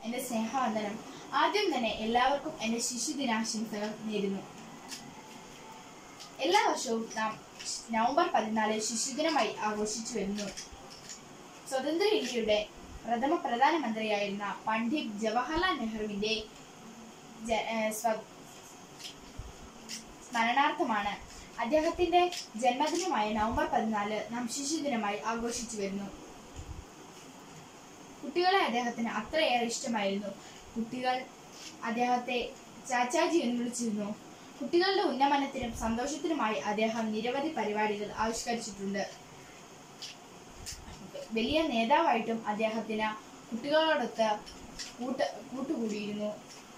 എന്റെ സ്നേഹവന്ദനം ആദ്യം തന്നെ എല്ലാവർക്കും എന്റെ ശിശുദിനാശംസകൾ നേരുന്നു എല്ലാ വർഷവും നാം നവംബർ പതിനാല് ശിശുദിനമായി ആഘോഷിച്ചു വരുന്നു സ്വതന്ത്ര ഇന്ത്യയുടെ പ്രഥമ പ്രധാനമന്ത്രിയായിരുന്ന പണ്ഡിറ്റ് ജവഹർലാൽ നെഹ്റുവിന്റെ ജ- ഏഹ് സ്വ- സ്മരണാർത്ഥമാണ് അദ്ദേഹത്തിന്റെ ജന്മദിനമായ നവംബർ പതിനാല് നാം ശിശുദിനമായി ആഘോഷിച്ചു വരുന്നു കുട്ടികളെ അദ്ദേഹത്തിന് അത്രയേറെ ഇഷ്ടമായിരുന്നു കുട്ടികൾ അദ്ദേഹത്തെ ചാച്ചാജി എന്ന് വിളിച്ചിരുന്നു കുട്ടികളുടെ ഉന്നമനത്തിനും സന്തോഷത്തിനുമായി അദ്ദേഹം നിരവധി പരിപാടികൾ ആവിഷ്കരിച്ചിട്ടുണ്ട് വലിയ നേതാവായിട്ടും അദ്ദേഹത്തിന് കുട്ടികളോടൊത്ത് കൂട്ട് കൂട്ടുകൂടിയിരുന്നു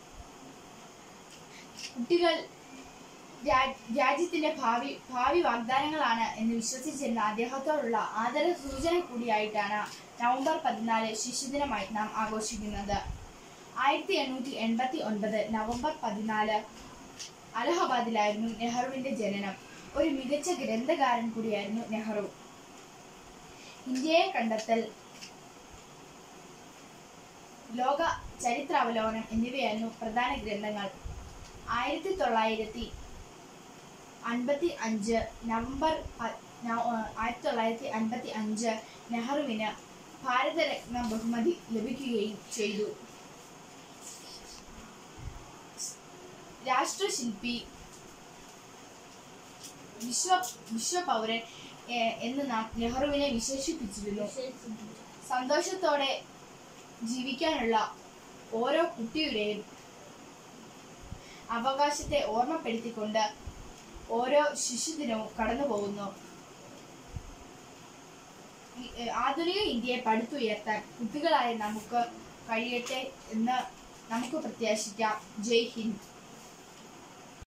കുട്ടികൾ രാ- രാജ്യത്തിന്റെ ഭാവി ഭാവി വാഗ്ദാനങ്ങളാണ് എന്ന് വിശ്വസിച്ചിരുന്ന അദ്ദേഹത്തോടുള്ള ആദര സൂചന കൂടിയായിട്ടാണ് നവംബർ പതിനാല് ശിശുദിനമായി നാം ആഘോഷിക്കുന്നത് ആയിരത്തി എണ്ണൂറ്റി എൺപത്തി ഒൻപത് നവംബർ പതിനാല് അലഹബാദിലായിരുന്നു നെഹ്റുവിന്റെ ജനനം ഒരു മികച്ച ഗ്രന്ഥകാരൻ കൂടിയായിരുന്നു നെഹ്റു ഇന്ത്യയെ കണ്ടെത്തൽ ലോക ചരിത്രാവലോകനം എന്നിവയായിരുന്നു പ്രധാന ഗ്രന്ഥങ്ങൾ ആയിരത്തി തൊള്ളായിരത്തി അൻപത്തി അഞ്ച് നവംബർ പ- നവ- ഏഹ് ആയിരത്തി തൊള്ളായിരത്തി അൻപത്തി അഞ്ച് നെഹ്റുവിന് ഭാരതരത്ന ബഹുമതി ലഭിക്കുകയും ചെയ്തു രാഷ്ട്രശില്പി വിശ്വ വിശ്വപൗരൻ ഏഹ് എന്ന് നാം നെഹ്റുവിനെ വിശേഷിപ്പിച്ചിരുന്നു സന്തോഷത്തോടെ ജീവിക്കാനുള്ള ഓരോ കുട്ടിയുടെയും അവകാശത്തെ ഓർമ്മപ്പെടുത്തിക്കൊണ്ട് ഓരോ ശിശുദിനവും കടന്നു പോകുന്നു ഈ, ഏ, ആധുനിക ഇന്ത്യയെ പടുത്തുയർത്താൻ കുട്ടികളായ നമുക്ക് കഴിയട്ടെ എന്ന് നമുക്ക് പ്രത്യാശിക്കാം ജയ് ഹിന്ദ്